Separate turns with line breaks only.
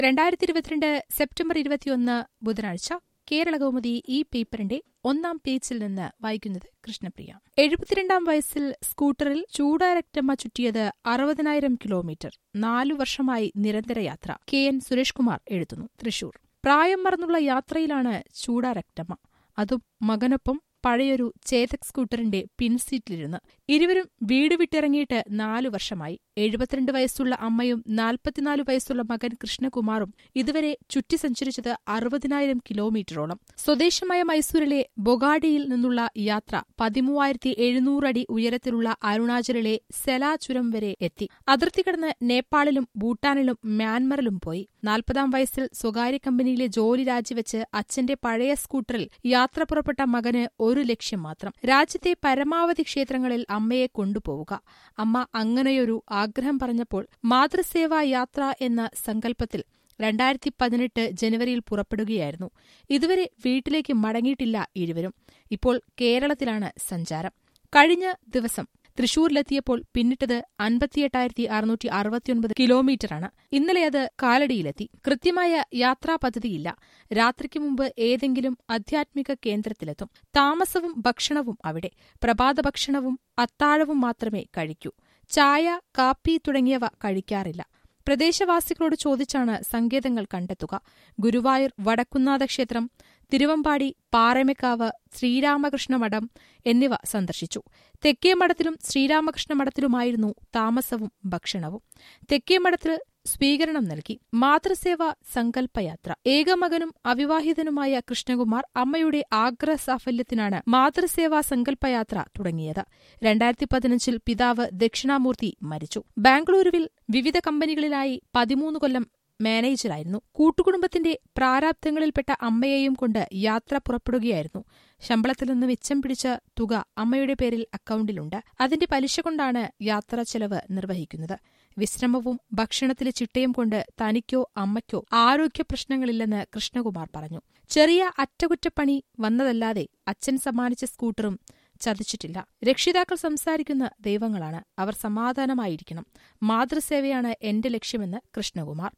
രണ്ടായിരത്തി ഇരുപത്തിരണ്ട് സെപ്റ്റംബർ ഇരുപത്തിയൊന്ന് ബുധനാഴ്ച കേരളകൗമുദി ഈ പേപ്പറിന്റെ ഒന്നാം പേജിൽ നിന്ന് വായിക്കുന്നത് കൃഷ്ണപ്രിയ എഴുപത്തിരണ്ടാം വയസ്സിൽ സ്കൂട്ടറിൽ ചൂടാരക്തമ്മ ചുറ്റിയത് അറുപതിനായിരം കിലോമീറ്റർ നാലു വർഷമായി നിരന്തര യാത്ര കെ എൻ സുരേഷ് കുമാർ എഴുതുന്നു തൃശൂർ പ്രായം മറന്നുള്ള യാത്രയിലാണ് ചൂടാരക്തമ്മ അതും മകനൊപ്പം പഴയൊരു ചേതക് സ്കൂട്ടറിന്റെ പിൻസീറ്റിലിരുന്ന് ഇരുവരും വീട് വിട്ടിറങ്ങിയിട്ട് നാലു വർഷമായി എഴുപത്തിരണ്ട് വയസ്സുള്ള അമ്മയും നാൽപ്പത്തിനാല് വയസ്സുള്ള മകൻ കൃഷ്ണകുമാറും ഇതുവരെ ചുറ്റി സഞ്ചരിച്ചത് അറുപതിനായിരം കിലോമീറ്ററോളം സ്വദേശമായ മൈസൂരിലെ ബൊഗാഡിയിൽ നിന്നുള്ള യാത്ര പതിമൂവായിരത്തി എഴുന്നൂറടി ഉയരത്തിലുള്ള അരുണാചലിലെ സെലാ ചുരം വരെ എത്തി അതിർത്തി കടന്ന് നേപ്പാളിലും ഭൂട്ടാനിലും മ്യാൻമറിലും പോയി നാൽപ്പതാം വയസ്സിൽ സ്വകാര്യ കമ്പനിയിലെ ജോലി രാജിവെച്ച് അച്ഛന്റെ പഴയ സ്കൂട്ടറിൽ യാത്ര പുറപ്പെട്ട മകന് ഒരു ലക്ഷ്യം മാത്രം രാജ്യത്തെ പരമാവധി ക്ഷേത്രങ്ങളിൽ അമ്മയെ കൊണ്ടുപോവുക അമ്മ അങ്ങനെയൊരു ആഗ്രഹം പറഞ്ഞപ്പോൾ മാതൃസേവാ യാത്ര എന്ന സങ്കല്പത്തിൽ രണ്ടായിരത്തി പതിനെട്ട് ജനുവരിയിൽ പുറപ്പെടുകയായിരുന്നു ഇതുവരെ വീട്ടിലേക്ക് മടങ്ങിയിട്ടില്ല ഇരുവരും ഇപ്പോൾ കേരളത്തിലാണ് സഞ്ചാരം കഴിഞ്ഞ ദിവസം തൃശൂരിലെത്തിയപ്പോൾ പിന്നിട്ടത് അൻപത്തിയെട്ടായിരത്തി അറുന്നൂറ്റി അറുപത്തിയൊൻപത് കിലോമീറ്ററാണ് ഇന്നലെ അത് കാലടിയിലെത്തി കൃത്യമായ യാത്രാ പദ്ധതിയില്ല രാത്രിക്ക് മുമ്പ് ഏതെങ്കിലും ആധ്യാത്മിക കേന്ദ്രത്തിലെത്തും താമസവും ഭക്ഷണവും അവിടെ പ്രഭാത ഭക്ഷണവും അത്താഴവും മാത്രമേ കഴിക്കൂ ചായ കാപ്പി തുടങ്ങിയവ കഴിക്കാറില്ല പ്രദേശവാസികളോട് ചോദിച്ചാണ് സങ്കേതങ്ങൾ കണ്ടെത്തുക ഗുരുവായൂർ വടക്കുന്നാഥ ക്ഷേത്രം തിരുവമ്പാടി പാറമേക്കാവ് ശ്രീരാമകൃഷ്ണ മഠം എന്നിവ സന്ദർശിച്ചു തെക്കേ മഠത്തിലും ശ്രീരാമകൃഷ്ണ മഠത്തിലുമായിരുന്നു താമസവും ഭക്ഷണവും തെക്കേ മഠത്തിൽ സ്വീകരണം നൽകി മാതൃസേവ സങ്കല്പയാത്ര ഏകമകനും അവിവാഹിതനുമായ കൃഷ്ണകുമാർ അമ്മയുടെ ആഗ്രഹ സാഫല്യത്തിനാണ് മാതൃസേവാ സങ്കല്പയാത്ര തുടങ്ങിയത് രണ്ടായിരത്തി പതിനഞ്ചിൽ പിതാവ് ദക്ഷിണാമൂർത്തി മരിച്ചു ബാംഗ്ലൂരുവിൽ വിവിധ കമ്പനികളിലായി പതിമൂന്ന് കൊല്ലം മാനേജരായിരുന്നു കൂട്ടുകുടുംബത്തിന്റെ പ്രാരാബ്ധങ്ങളിൽപ്പെട്ട അമ്മയെയും കൊണ്ട് യാത്ര പുറപ്പെടുകയായിരുന്നു ശമ്പളത്തിൽ നിന്ന് മിച്ചം പിടിച്ച തുക അമ്മയുടെ പേരിൽ അക്കൗണ്ടിലുണ്ട് അതിന്റെ പലിശ കൊണ്ടാണ് യാത്രാ ചെലവ് നിർവഹിക്കുന്നത് വിശ്രമവും ഭക്ഷണത്തിലെ ചിട്ടയും കൊണ്ട് തനിക്കോ അമ്മയ്ക്കോ ആരോഗ്യ പ്രശ്നങ്ങളില്ലെന്ന് കൃഷ്ണകുമാർ പറഞ്ഞു ചെറിയ അറ്റകുറ്റപ്പണി വന്നതല്ലാതെ അച്ഛൻ സമ്മാനിച്ച സ്കൂട്ടറും ചതിച്ചിട്ടില്ല രക്ഷിതാക്കൾ സംസാരിക്കുന്ന ദൈവങ്ങളാണ് അവർ സമാധാനമായിരിക്കണം മാതൃസേവയാണ് എന്റെ ലക്ഷ്യമെന്ന് കൃഷ്ണകുമാർ